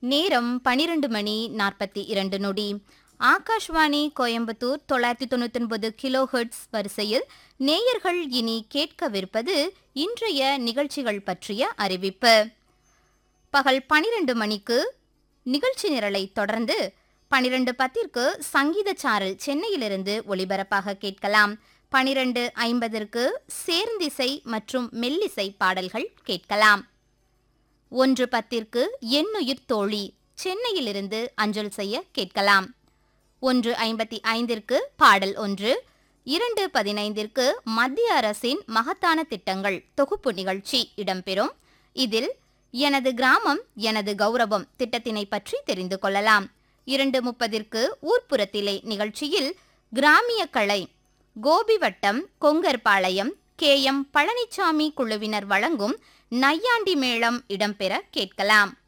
நேரம் பனிரெண்டு மணி நாற்பத்தி இரண்டு நொடி ஆகாஷ்வாணி கோயம்புத்தூர் தொள்ளாயிரத்தி தொண்ணூத்தி ஒன்பது கிலோ ஹெர்ட்ஸ் வரிசையில் நேயர்கள் இனி கேட்கவிருப்பது இன்றைய நிகழ்ச்சிகள் பற்றிய அறிவிப்பு பகல் பனிரெண்டு மணிக்கு நிகழ்ச்சி நிரலை தொடர்ந்து பனிரெண்டு பத்திற்கு சங்கீத சாரல் சென்னையிலிருந்து ஒளிபரப்பாக கேட்கலாம் பனிரெண்டு ஐம்பதற்கு சேர்ந்திசை மற்றும் மெல்லிசை பாடல்கள் கேட்கலாம் ஒன்று பத்திற்கு எண்ணுயிர் தோழி சென்னையிலிருந்து அஞ்சல் செய்ய கேட்கலாம் ஒன்று ஐம்பத்தி ஐந்திற்கு பாடல் ஒன்று இரண்டு பதினைந்திற்கு மத்திய அரசின் மகத்தான திட்டங்கள் தொகுப்பு நிகழ்ச்சி இடம்பெறும் இதில் எனது கிராமம் எனது கௌரவம் திட்டத்தினை பற்றி தெரிந்து கொள்ளலாம் இரண்டு முப்பதிற்கு ஊர்ப்புறத்திலே நிகழ்ச்சியில் கிராமிய கலை கோபி வட்டம் கொங்கர்பாளையம் கே எம் பழனிசாமி குழுவினர் வழங்கும் நையாண்டி மேளம் இடம்பெற கேட்கலாம்